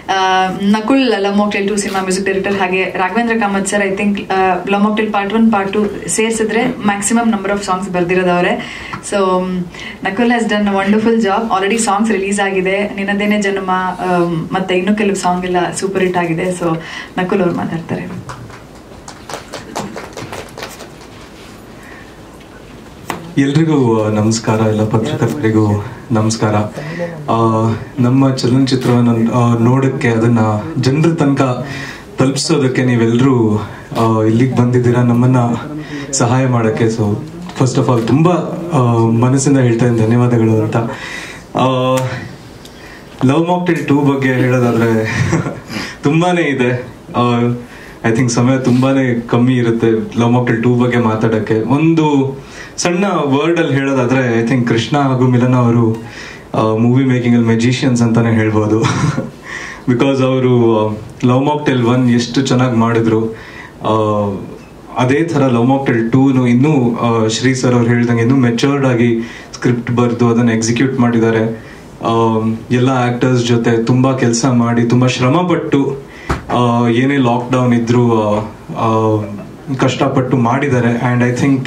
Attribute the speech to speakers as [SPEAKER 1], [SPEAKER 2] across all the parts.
[SPEAKER 1] Nakul love mocktail two cinema music director ಹಾಗೆ Raghavendra Kamath sir I think love mocktail part one part two ಸೇರಿಸಿದ್ರೆ maximum number of songs ಬರ್ದಿರೋದವ್ರೆ so Nakul has done wonderful job already songs release ಆಗಿದೆ ನಿನ್ನದೇನೆ ಜನ್ಮ um, ಮತ್ತೆ ಇನ್ನೂ ಕೆಲವು song ಎಲ್ಲ ಸೂಪರ್ ಹಿಟ್ ಆಗಿದೆ ಸೊ ನಕುಲ್ ಅವ್ರು ಮಾತಾಡ್ತಾರೆ
[SPEAKER 2] ಎಲ್ರಿಗೂ ಆ, ನಮಸ್ಕಾರ ಎಲ್ಲ ಪತ್ರಕರ್ತರಿಗೂ ನಮಸ್ಕಾರ ಆ, ನಮ್ಮ ಚಲನಚಿತ್ರವನ್ನು ಆ, ನೋಡಕ್ಕೆ ಅದನ್ನ ಜನರ ತನಕ ತಲುಪಿಸೋದಕ್ಕೆ ನೀವೆಲ್ಲರೂ ಇಲ್ಲಿಗೆ ಬಂದಿದ್ದೀರಾ ನಮ್ಮನ್ನ ಸಹಾಯ ಮಾಡಕ್ಕೆ ಸೊ ಫಸ್ಟ್ ಆಫ್ ಆಲ್ ತುಂಬಾ ಆ, ಮನಸ್ಸಿಂದ ಹೇಳ್ತಾ ಇದ್ದೀನಿ ಧನ್ಯವಾದಗಳು ಅಂತ ಲವ್ ಮಾಕ್ಟೇಲ್ ಟೂ ಬಗ್ಗೆ ಹೇಳೋದಾದ್ರೆ ತುಂಬಾನೇ ಇದೆ ಐ ಥಿಂಕ್ ಸಮಯ ತುಂಬಾನೇ ಕಮ್ಮಿ ಇರುತ್ತೆ ಲವ್ ಮಾಕ್ಟೇಲ್ ಟೂ ಬಗ್ಗೆ ಮಾತಾಡಕ್ಕೆ ಒಂದು ಸಣ್ಣ ವರ್ಡ್ ಅಲ್ಲಿ ಹೇಳೋದಾದ್ರೆ ಐ ಥಿಂಕ್ ಕೃಷ್ಣ ಹಾಗೂ ಮಿಲನ ಅವರು ಮೂವಿ ಮೇಕಿಂಗ್ ಅಲ್ಲಿ ಮೆಜಿಷಿಯನ್ಸ್ ಅಂತಾನೆ ಹೇಳ್ಬೋದು ಬಿಕಾಸ್ ಅವರು ಲವ್ ಮಾಕ್ಟೇಲ್ ಒನ್ ಎಷ್ಟು ಚೆನ್ನಾಗಿ ಮಾಡಿದ್ರು ಆ, ಅದೇ ತರ ಲವ್ ಮಾಕ್ಟೇಲ್ ಟೂನು ಇನ್ನೂ ಆ, ಶ್ರೀ ಸರ್ ಅವ್ರು ಹೇಳ್ದಂಗೆ ಇನ್ನೂ ಮೆಚೂರ್ಡ್ ಆಗಿ ಸ್ಕ್ರಿಪ್ಟ್ ಬರೆದು ಅದನ್ನ ಎಕ್ಸಿಕ್ಯೂಟ್ ಮಾಡಿದ್ದಾರೆ ಆ, ಎಲ್ಲ ಆಕ್ಟರ್ಸ್ ಜೊತೆ ತುಂಬಾ ಕೆಲಸ ಮಾಡಿ ತುಂಬಾ ಶ್ರಮ ಪಟ್ಟು ಆ, ಏನೇ ಲಾಕ್ ಡೌನ್ ಇದ್ರು ಆ, ಆ, ಕಷ್ಟಪಟ್ಟು ಮಾಡಿದ್ದಾರೆ ಅಂಡ್ ಐ ಥಿಂಕ್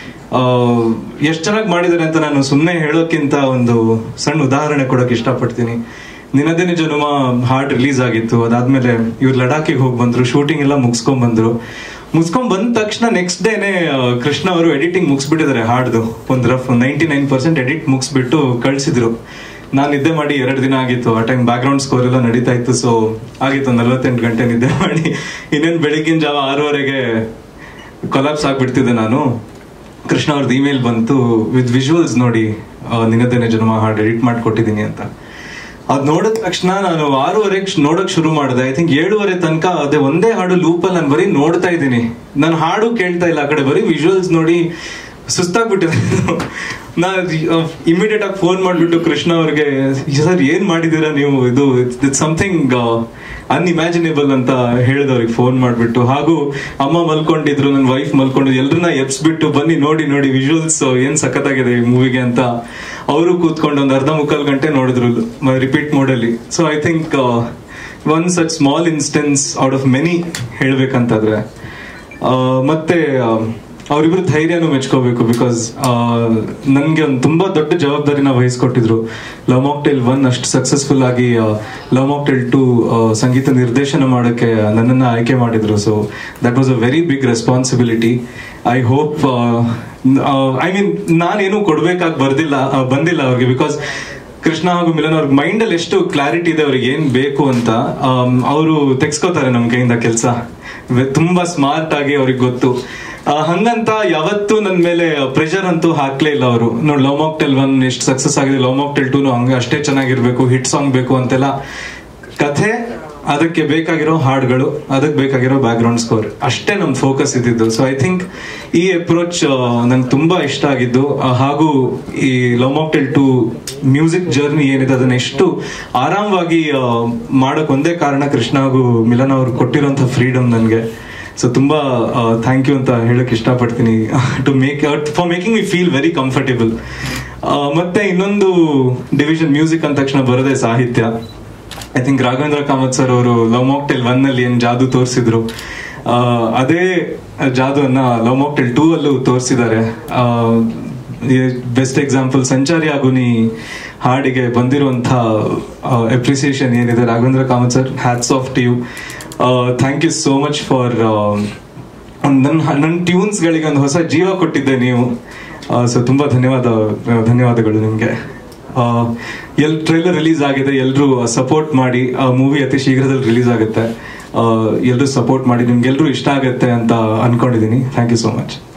[SPEAKER 2] ಎಷ್ಟು ಚೆನ್ನಾಗಿ ಮಾಡಿದ್ದಾರೆ ಅಂತ ನಾನು ಸುಮ್ಮನೆ ಹೇಳೋಕ್ಕಿಂತ ಒಂದು ಸಣ್ಣ ಉದಾಹರಣೆ ಕೊಡೋಕೆ ಇಷ್ಟಪಡ್ತೀನಿ ನಿನ್ನದೇನೆ ಜನುಮ ಹಾರ್ಟ್ ರಿಲೀಸ್ ಆಗಿತ್ತು ಅದಾದ್ಮೇಲೆ ಇವ್ರು ಲಡಾಖಿಗೆ ಹೋಗಿ ಬಂದ್ರು ಶೂಟಿಂಗ್ ಎಲ್ಲ ಮುಗಿಸ್ಕೊಂಡ್ ಬಂದ್ರು ಮುಗಿಸ್ಕೊಂಡ್ ಬಂದ ತಕ್ಷಣ ನೆಕ್ಸ್ಟ್ ಡೇನೆ ಕೃಷ್ಣ ಅವರು ಎಡಿಟಿಂಗ್ ಮುಗಿಸ್ಬಿಟ್ಟಿದ್ದಾರೆ ಹಾಡ್ದು ಒಂದು rough ninety nine percent edit ಮುಗಿಸ್ಬಿಟ್ಟು ಕಳ್ಸಿದ್ರು ನಾನು ನಿದ್ದೆ ಮಾಡಿ ಎರಡು ದಿನ ಆಗಿತ್ತು ಆ ಟೈಮ್ ಬ್ಯಾಕ್ ಗ್ರೌಂಡ್ ಸ್ಕೋರ್ ಎಲ್ಲ ನಡೀತಾ ಇತ್ತು ಸೊ ಆಗಿತ್ತು ನಲ್ವತ್ತೆಂಟು ಗಂಟೆ ನಿದ್ದೆ ಮಾಡಿ ಇನ್ನೇನು ಬೆಳಗಿನ ಜಾವ ಆರೂವರೆಗೆ ಕೊಲಾಪ್ಸ್ ಆಗ್ಬಿಡ್ತಿದ್ದೆ ನಾನು ಕೃಷ್ಣ ಅವ್ರದ್ದು ಇಮೇಲ್ ಬಂತು ವಿತ್ ವಿಜುವಲ್ಸ್ ನೋಡಿ ಆ, ನಿನ್ನದೇನೆ ಜನ್ಮ ಹಾಡು ಎಡಿಟ್ ಮಾಡಿಕೊಟ್ಟಿದ್ದೀನಿ ಅಂತ ಅದ್ ನೋಡಿದ ತಕ್ಷಣ ನಾನು ಆರೂವರೆಗೆ ನೋಡಕ್ ಶುರು ಮಾಡಿದೆ ಐ ಥಿಂಕ್ ಏಳುವರೆ ತನಕ ಅದೇ ಒಂದೇ ಹಾಡು ಲೂಪಲ್ಲಿ ನಾನು ಬರೀ ನೋಡ್ತಾ ಇದ್ದೀನಿ ನಾನು ಹಾಡು ಕೇಳ್ತಾ ಇಲ್ಲ ಆ ಕಡೆ ಬರೀ ವಿಜುವಲ್ಸ್ ನೋಡಿ ಸುಸ್ತಾಗ್ಬಿಟ್ಟಿದೆ ನಾ ಇಮಿಡಿಯೇಟ್ ಆಗಿ ಫೋನ್ ಮಾಡ್ಬಿಟ್ಟು ಕೃಷ್ಣ ಅವ್ರಿಗೆ ಸರ್ ಏನ್ ಮಾಡಿದೀರಾ ನೀವು ಇದು ಇಟ್ಸ್ ಸಮಥಿಂಗ್ ಅನ್ಇಮ್ಯಾಜಿನೇಬಲ್ ಅಂತ ಹೇಳಿದವ್ರಿಗೆ ಫೋನ್ ಮಾಡ್ಬಿಟ್ಟು ಹಾಗೂ ಅಮ್ಮ ಮಲ್ಕೊಂಡಿದ್ರು ನನ್ನ ವೈಫ್ ಮಲ್ಕೊಂಡಿದ್ರು ಎಲ್ರನ್ನ ಎಬ್ಸ್ಬಿಟ್ಟು ಬನ್ನಿ ನೋಡಿ ನೋಡಿ ವಿಜುವಲ್ಸ್ ಏನ್ ಸಖತ್ತಾಗಿದೆ ಈ ಮೂವಿಗೆ ಅಂತ ಅವರು ಕೂತ್ಕೊಂಡು ಒಂದು ಅರ್ಧ ಮುಕ್ಕಾಲು ಗಂಟೆ ನೋಡಿದ್ರು ರಿಪೀಟ್ ಮೋಡಲ್ಲಿ so I think one such small instance out of many ಹೇಳ್ಬೇಕಂತಾದ್ರೆ ಆ, ಮತ್ತೆ ಆ, ಅವರಿಬ್ರು ಧೈರ್ಯನೂ ಮೆಚ್ಕೋಬೇಕು ಬಿಕಾಸ್ ನನಗೆ ಒಂದು ತುಂಬಾ ದೊಡ್ಡ ಜವಾಬ್ದಾರಿನ ವಹಿಸ್ಕೊಟ್ಟಿದ್ರು ಲವ್ ಮಾಕ್ಟೇಲ್ ಒನ್ ಅಷ್ಟು ಸಕ್ಸಸ್ಫುಲ್ ಆಗಿ ಲವ್ ಮಾಕ್ಟೇಲ್ ಟು ಸಂಗೀತ ನಿರ್ದೇಶನ ಮಾಡೋಕ್ಕೆ ನನ್ನನ್ನು ಆಯ್ಕೆ ಮಾಡಿದ್ರು so that was a very big responsibility I hope I mean ನಾನೇನು ಕೊಡ್ಬೇಕಾಗಿ ಬರ್ದಿಲ್ಲ ಆ, ಬಂದಿಲ್ಲ ಅವ್ರಿಗೆ ಬಿಕಾಸ್ ಕೃಷ್ಣ ಹಾಗೂ ಮಿಲನ್ ಅವ್ರ ಮೈಂಡ್ ಅಲ್ಲಿ ಎಷ್ಟು ಕ್ಲಾರಿಟಿ ಇದೆ ಅವ್ರಿಗೆ ಏನ್ ಬೇಕು ಅಂತ ಅವರು ತೆಗ್ಸ್ಕೋತಾರೆ ನಮ್ ಕೈಯಿಂದ ಕೆಲಸ ತುಂಬಾ ಸ್ಮಾರ್ಟ್ ಆಗಿ ಅವ್ರಿಗೆ ಗೊತ್ತು ಆ, ಹಂಗಂತ ಯಾವತ್ತೂ ನನ್ ಮೇಲೆ ಪ್ರೆಷರ್ ಅಂತೂ ಹಾಕ್ಲೇ ಇಲ್ಲ ಅವರು ನೋಡಿ ಲವ್ ಮಾಕ್ಟೆಲ್ ಒನ್ ಎಷ್ಟು ಸಕ್ಸಸ್ ಆಗಿದೆ ಲವ್ ಮಾಕ್ಟೆಲ್ ಟೂನು ಹಂಗ ಅಷ್ಟೇ ಚೆನ್ನಾಗಿರ್ಬೇಕು ಹಿಟ್ ಸಾಂಗ್ ಬೇಕು ಅಂತೆಲ್ಲ ಕಥೆ ಅದಕ್ಕೆ ಬೇಕಾಗಿರೋ ಹಾಡುಗಳು ಅದಕ್ಕೆ ಬೇಕಾಗಿರೋ ಬ್ಯಾಕ್ ಗ್ರೌಂಡ್ ಸ್ಕೋರ್ ಅಷ್ಟೇ ನಮ್ ಫೋಕಸ್ ಇದ್ದಿದ್ದು ಸೊ ಐ ಥಿಂಕ್ ಈ ಅಪ್ರೋಚ್ ನಂಗೆ ತುಂಬಾ ಇಷ್ಟ ಆಗಿದ್ದು ಆ, ಹಾಗೂ ಈ love mocktail two music journey ಏನಿದೆ ಅದನ್ನ ಎಷ್ಟು ಆರಾಮವಾಗಿ ಆ, ಮಾಡಕ್ ಒಂದೇ ಕಾರಣ ಕೃಷ್ಣ ಹಾಗೂ ಮಿಲನ್ ಅವ್ರು ಕೊಟ್ಟಿರೋಂಥ ಫ್ರೀಡಮ್ ನನಗೆ ಸೊ ತುಂಬಾ ಥ್ಯಾಂಕ್ ಯು ಅಂತ ಹೇಳಕ್ ಇಷ್ಟಪಡ್ತೀನಿ to make for making me feel very comfortable ಮತ್ತೆ ಇನ್ನೊಂದು ಡಿವಿಷನ್ ಮ್ಯೂಸಿಕ್ ಅಂದ ತಕ್ಷಣ ಬರೋದೇ ಸಾಹಿತ್ಯ I think Raghavendra Kamath sir ಅವರು ಲವ್ ಮಾಕ್ಟೆಲ್ ಒನ್ ಅಲ್ಲಿ ಏನ್ ಜಾದು ತೋರಿಸಿದ್ರು ಅದೇ ಜಾದುವನ್ನ ಲವ್ ಮಾಕ್ಟೆಲ್ ಟೂ ಅಲ್ಲೂ ತೋರಿಸಿದ್ದಾರೆ ಬೆಸ್ಟ್ ಎಕ್ಸಾಂಪಲ್ ಸಂಚಾರಿ ಆಗುನಿ ಹಾಡಿಗೆ ಬಂದಿರುವಂತ ಅಪ್ರಿಸಿಯೇಷನ್ ಏನಿದೆ Raghavendra Kamath sir hats off to you thank you so much for ನನ್ನ ನನ್ನ ಟ್ಯೂನ್ಸ್ಗಳಿಗೆ ಒಂದು ಹೊಸ ಜೀವ ಕೊಟ್ಟಿದ್ದೆ ನೀವು ಸೊ ತುಂಬಾ ಧನ್ಯವಾದ ಧನ್ಯವಾದಗಳು ನಿಮಗೆ ಎಲ್ ಟ್ರೈಲರ್ ರಿಲೀಸ್ ಆಗಿದೆ ಎಲ್ಲರೂ ಸಪೋರ್ಟ್ ಮಾಡಿ ಆ ಮೂವಿ ಅತಿ ಶೀಘ್ರದಲ್ಲಿ ರಿಲೀಸ್ ಆಗುತ್ತೆ ಎಲ್ಲರೂ ಸಪೋರ್ಟ್ ಮಾಡಿ ನಿಮ್ಗೆಲ್ರೂ ಇಷ್ಟ ಆಗುತ್ತೆ ಅಂತ ಅನ್ಕೊಂಡಿದ್ದೀನಿ ಥ್ಯಾಂಕ್ ಯು ಸೋ ಮಚ್